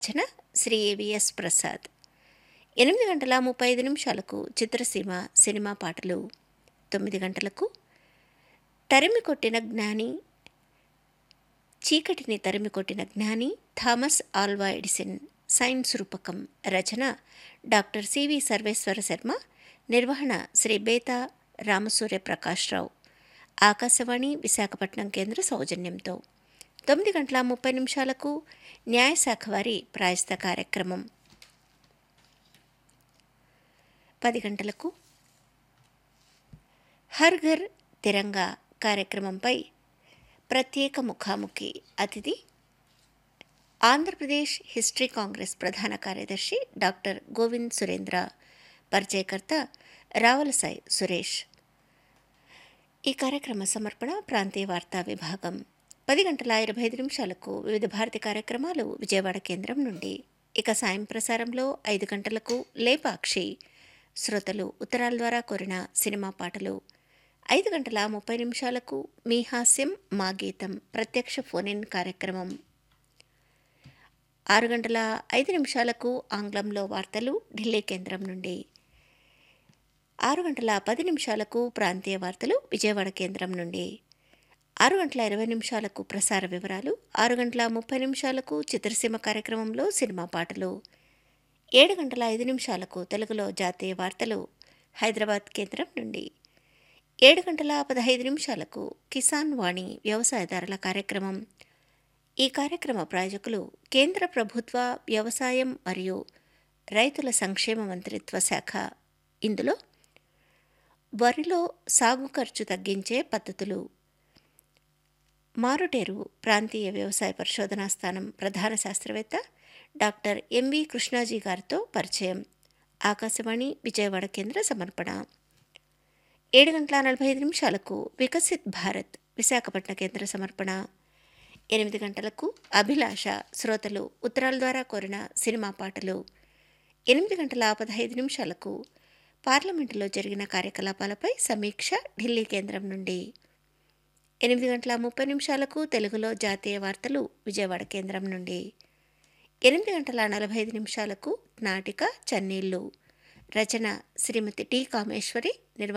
రచన Shri AVS Prasad ఎనిమిది గంటల ముప్పై ఐదు నిమిషాలకు చిత్రసీమ సినిమా పాటలు తొమ్మిది గంటలకు తరిమి కొట్టిన జ్ఞాని చీకటిని తరిమి కొట్టిన జ్ఞాని థామస్ ఆల్వా ఎడిసిన్ సైన్స్ రూపకం రచన డాక్టర్ సివి సర్వేశ్వర శర్మ నిర్వహణ శ్రీ బేతా రామసూర్య ప్రకాశ్రావు ఆకాశవాణి విశాఖపట్నం కేంద్ర సౌజన్యంతో తొమ్మిది గంటల ముప్పై నిమిషాలకు న్యాయశాఖ వారి ప్రాయస్త కార్యక్రమం పది గంటలకు హర్ ఘర్ తిరంగా కార్యక్రమంపై ప్రత్యేక ముఖాముఖి అతిథి ఆంధ్రప్రదేశ్ హిస్టరీ కాంగ్రెస్ ప్రధాన కార్యదర్శి డాక్టర్ గోవింద్ సురేంద్ర పరిచయకర్త రావలసాయి సురేష్ ఈ కార్యక్రమ సమర్పణ ప్రాంతీయ వార్తా విభాగం పది గంటల ఇరవై ఐదు నిమిషాలకు వివిధ భారతి కార్యక్రమాలు విజయవాడ కేంద్రం నుండి ఇక సాయం ప్రసారంలో ఐదు గంటలకు లేపాక్షి శ్రోతలు ఉత్తరాల ద్వారా కోరిన సినిమా పాటలు ఐదు గంటల ముప్పై నిమిషాలకు మీ హాస్యం మా గీతం ప్రత్యక్ష ఫోన్ ఇన్ కార్యక్రమం ఆరు గంటల ఐదు నిమిషాలకు ఆంగ్లంలో వార్తలు ఢిల్లీ కేంద్రం నుండి ఆరు గంటల పది నిమిషాలకు ప్రాంతీయ వార్తలు విజయవాడ కేంద్రం నుండి ఆరు గంటల ఇరవై నిమిషాలకు ప్రసార వివరాలు ఆరు గంటల ముప్పై నిమిషాలకు చిత్రసీమ కార్యక్రమంలో సినిమా పాటలు ఏడు గంటల ఐదు నిమిషాలకు తెలుగులో జాతీయ వార్తలు హైదరాబాద్ కేంద్రం నుండి ఏడు గంటల పదహైదు నిమిషాలకు కిసాన్ వాణి వ్యవసాయదారుల కార్యక్రమం ఈ కార్యక్రమ ప్రాయోజకులు కేంద్ర ప్రభుత్వ వ్యవసాయం మరియు రైతుల సంక్షేమ మంత్రిత్వ శాఖ ఇందులో వరిలో సాగు ఖర్చు తగ్గించే పద్ధతులు మారుటేరు ప్రాంతీయ వ్యవసాయ పరిశోధనా స్థానం ప్రధాన శాస్త్రవేత్త డాక్టర్ ఎంవి కృష్ణాజీ గారితో పరిచయం ఆకాశవాణి విజయవాడ కేంద్ర సమర్పణ ఏడు గంటల నలభై ఐదు నిమిషాలకు వికసిత్ భారత్ విశాఖపట్నం కేంద్ర సమర్పణ ఎనిమిది గంటలకు అభిలాష శ్రోతలు ఉత్తరాల ద్వారా కోరిన సినిమా పాటలు ఎనిమిది గంటల పదహైదు నిమిషాలకు పార్లమెంటులో జరిగిన కార్యకలాపాలపై సమీక్ష ఢిల్లీ కేంద్రం నుండి ఎనిమిది గంటల ముప్పై నిమిషాలకు తెలుగులో జాతీయ వార్తలు విజయవాడ కేంద్రం నుండి ఎనిమిది గంటల నలభై ఐదు నిమిషాలకు నాటిక చన్నీళ్ళు రచన శ్రీమతి టి కామేశ్వరి నిర్వహణ